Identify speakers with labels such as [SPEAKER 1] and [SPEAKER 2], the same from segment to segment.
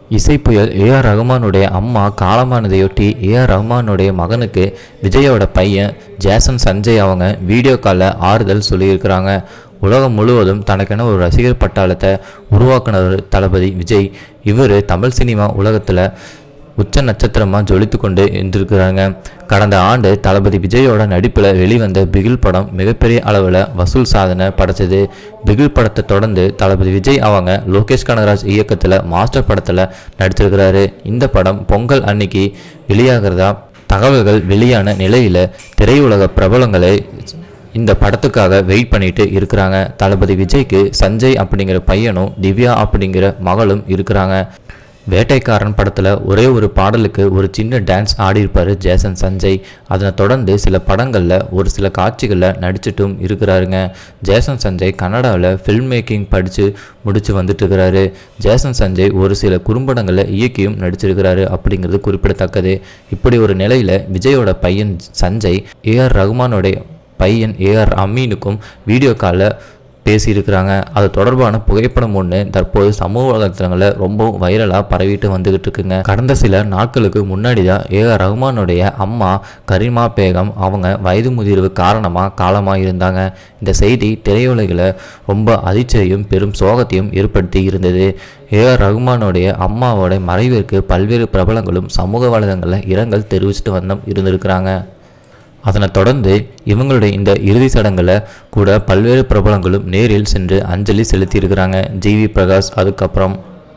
[SPEAKER 1] இசை புயல் ஏஆர் ரகுமானுடைய அம்மா காலமானதையொட்டி ஏஆர் ரகுமானுடைய மகனுக்கு விஜயோட பையன் ஜேசன் சஞ்சய் அவங்க வீடியோ காலில் ஆறுதல் சொல்லியிருக்கிறாங்க உலகம் முழுவதும் தனக்கென ஒரு ரசிகர் பட்டாளத்தை உருவாக்குனவர் தளபதி விஜய் இவர் தமிழ் சினிமா உலகத்தில் உச்ச நட்சத்திரமாக ஜொலித்து கொண்டு இருந்திருக்கிறாங்க கடந்த ஆண்டு தளபதி விஜயோட நடிப்பில் வெளிவந்த பிகில் படம் மிகப்பெரிய அளவில் வசூல் சாதனை படைச்சது பிகில் படத்தை தொடர்ந்து தளபதி விஜய் அவங்க லோகேஷ் கனகராஜ் இயக்கத்தில் மாஸ்டர் படத்தில் நடிச்சிருக்கிறாரு இந்த படம் பொங்கல் அன்னைக்கு வெளியாகிறதா தகவல்கள் வெளியான நிலையில் திரையுலக பிரபலங்களை இந்த படத்துக்காக வெயிட் பண்ணிட்டு இருக்கிறாங்க தளபதி விஜய்க்கு சஞ்சய் அப்படிங்கிற பையனும் திவ்யா அப்படிங்கிற மகளும் இருக்கிறாங்க வேட்டைக்காரன் படத்தில் ஒரே ஒரு பாடலுக்கு ஒரு சின்ன டான்ஸ் ஆடியிருப்பார் ஜேசன் சஞ்சய் அதனை தொடர்ந்து சில படங்களில் ஒரு சில காட்சிகளில் நடிச்சிட்டும் இருக்கிறாருங்க ஜேசன் சஞ்சய் கன்னடாவில் ஃபில்ம் மேக்கிங் படித்து முடிச்சு வந்துட்டு இருக்கிறாரு ஜேசன் சஞ்சய் ஒரு சில குறும்படங்களில் இயக்கியும் நடிச்சிருக்கிறாரு அப்படிங்கிறது குறிப்பிடத்தக்கது இப்படி ஒரு நிலையில் விஜயோட பையன் சஞ்சய் ஏஆர் ரகுமானோடைய பையன் ஏஆர் அமீனுக்கும் வீடியோ காலில் பேசியிருக்கிறாங்க அது தொடர்பான புகைப்படம் ஒன்று தற்போது சமூக வலைத்தளங்களில் ரொம்பவும் வைரலாக பரவிட்டு வந்துகிட்டு இருக்குங்க கடந்த சில நாட்களுக்கு முன்னாடி தான் ஏஆர் ரஹ்மானுடைய அம்மா கரீமா பேகம் அவங்க வயது முதிர்வு காரணமாக காலமாக இருந்தாங்க இந்த செய்தி திரையுலகில் ரொம்ப அதிர்ச்சியையும் பெரும் சோகத்தையும் ஏற்படுத்தி இருந்தது ஏஆர் ரஹ்மானுடைய அம்மாவோட மறைவிற்கு பல்வேறு பிரபலங்களும் சமூக வலைதளங்களில் இரங்கல் தெரிவிச்சுட்டு வந்தம் இருந்திருக்கிறாங்க அதனைத் தொடர்ந்து இவங்களுடைய இந்த இறுதி சடங்கில் கூட பல்வேறு பிரபலங்களும் நேரில் சென்று அஞ்சலி செலுத்தியிருக்கிறாங்க ஜிவி பிரகாஷ் அதுக்கப்புறம்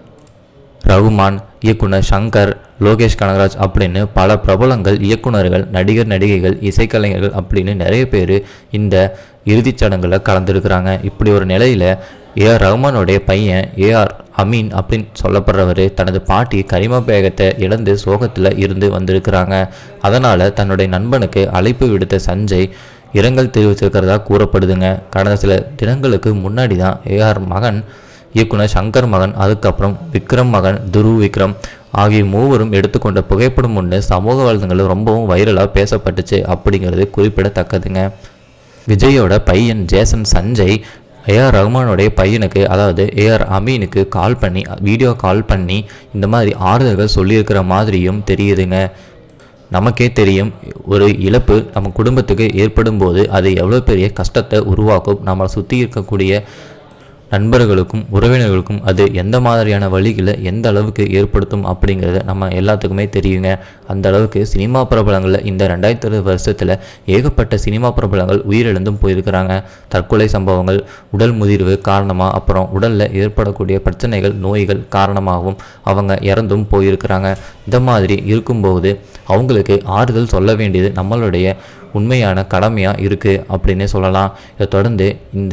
[SPEAKER 1] ரகுமான் இயக்குனர் சங்கர் லோகேஷ் கனகராஜ் அப்படின்னு பல பிரபலங்கள் இயக்குனர்கள் நடிகர் நடிகைகள் இசைக்கலைஞர்கள் அப்படின்னு நிறைய பேர் இந்த இறுதிச் சடங்குல கலந்துருக்கிறாங்க இப்படி ஒரு நிலையில் ஏஆர் ரஹ்மானுடைய பையன் ஏஆர் அமீன் அப்படின்னு சொல்லப்படுறவர் தனது பாட்டி கரிமா பேகத்தை இழந்து சோகத்தில் இருந்து வந்திருக்கிறாங்க அதனால் தன்னுடைய நண்பனுக்கு அழைப்பு விடுத்த சஞ்சய் இரங்கல் தெரிவிச்சிருக்கிறதா கூறப்படுதுங்க கடந்த சில தினங்களுக்கு முன்னாடி தான் ஏஆர் மகன் இயக்குனர் சங்கர் மகன் அதுக்கப்புறம் விக்ரம் மகன் துரு விக்ரம் ஆகிய மூவரும் எடுத்துக்கொண்ட புகைப்படம் ஒன்று சமூக வலைதளங்களில் ரொம்பவும் வைரலாக பேசப்பட்டுச்சு அப்படிங்கிறது குறிப்பிடத்தக்கதுங்க விஜயோட பையன் ஜேசன் சஞ்சய் ஏஆர் ரஹ்மானுடைய பையனுக்கு அதாவது ஏஆர் அமீனுக்கு கால் பண்ணி வீடியோ கால் பண்ணி இந்த மாதிரி ஆறுதல்கள் சொல்லியிருக்கிற மாதிரியும் தெரியுதுங்க நமக்கே தெரியும் ஒரு இழப்பு நம்ம குடும்பத்துக்கு ஏற்படும் போது அது எவ்வளோ பெரிய கஷ்டத்தை உருவாக்கும் நம்மளை சுற்றி இருக்கக்கூடிய நண்பர்களுக்கும் உறவினர்களுக்கும் அது எந்த மாதிரியான வழிகளை எந்த அளவுக்கு ஏற்படுத்தும் அப்படிங்கிறத நம்ம எல்லாத்துக்குமே தெரியுங்க அந்த அளவுக்கு சினிமா பிரபலங்களில் இந்த ரெண்டாயிரத்தி இருபது வருஷத்தில் ஏகப்பட்ட சினிமா பிரபலங்கள் உயிரிழந்தும் போயிருக்கிறாங்க தற்கொலை சம்பவங்கள் உடல் முதிர்வு காரணமாக அப்புறம் உடலில் ஏற்படக்கூடிய பிரச்சனைகள் நோய்கள் காரணமாகவும் அவங்க இறந்தும் போயிருக்கிறாங்க இந்த மாதிரி இருக்கும்போது அவங்களுக்கு ஆறுதல் சொல்ல வேண்டியது நம்மளுடைய உண்மையான கடமையாக இருக்குது அப்படின்னே சொல்லலாம் இதை தொடர்ந்து இந்த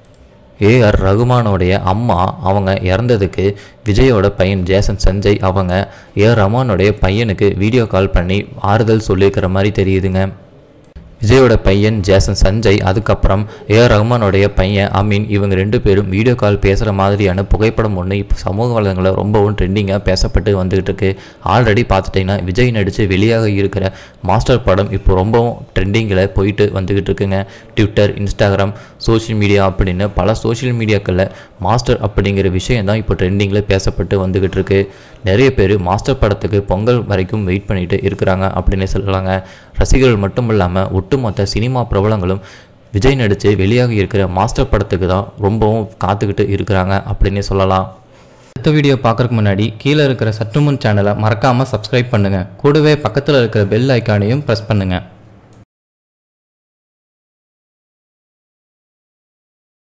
[SPEAKER 1] ஏஆர் ரகுமானோடைய அம்மா அவங்க இறந்ததுக்கு விஜயோட பையன் ஜேசன் சஞ்சய் அவங்க ஏஆர் ரஹ்மானோடைய பையனுக்கு வீடியோ கால் பண்ணி ஆறுதல் சொல்லியிருக்கிற மாதிரி தெரியுதுங்க விஜயோட பையன் ஜேசன் சஞ்சய் அதுக்கப்புறம் ஏஆர் ரஹ்மானோடைய பையன் அமீன் இவங்க ரெண்டு பேரும் வீடியோ கால் பேசுகிற மாதிரியான புகைப்படம் ஒன்று இப்போ சமூக வலைதளங்களில் ரொம்பவும் ட்ரெண்டிங்காக பேசப்பட்டு வந்துகிட்டு இருக்கு ஆல்ரெடி பார்த்துட்டிங்கன்னா விஜய் நடித்து வெளியாக இருக்கிற மாஸ்டர் படம் இப்போ ரொம்பவும் ட்ரெண்டிங்கில் போயிட்டு வந்துகிட்டு இருக்குங்க ட்விட்டர் இன்ஸ்டாகிராம் சோஷியல் மீடியா அப்படின்னு பல சோஷியல் மீடியாக்களில் மாஸ்டர் அப்படிங்கிற விஷயம் தான் இப்போ ட்ரெண்டிங்கில் பேசப்பட்டு வந்துகிட்டு இருக்கு நிறைய பேர் மாஸ்டர் படத்துக்கு பொங்கல் வரைக்கும் வெயிட் பண்ணிட்டு இருக்கிறாங்க அப்படின்னு சொல்லலாங்க ரசிகர்கள் மட்டும் இல்லாமல் ஒட்டுமொத்த சினிமா பிரபலங்களும் விஜய் நடித்து வெளியாகி இருக்கிற மாஸ்டர் படத்துக்கு தான் ரொம்பவும் காத்துக்கிட்டு இருக்கிறாங்க அப்படின்னே சொல்லலாம்
[SPEAKER 2] அடுத்த வீடியோ பார்க்கறதுக்கு முன்னாடி கீழே இருக்கிற சற்றுமுன் சேனலை மறக்காமல் சப்ஸ்கிரைப் பண்ணுங்கள் கூடவே பக்கத்தில் இருக்கிற பெல் ஐக்கானையும் ப்ரெஸ் பண்ணுங்கள்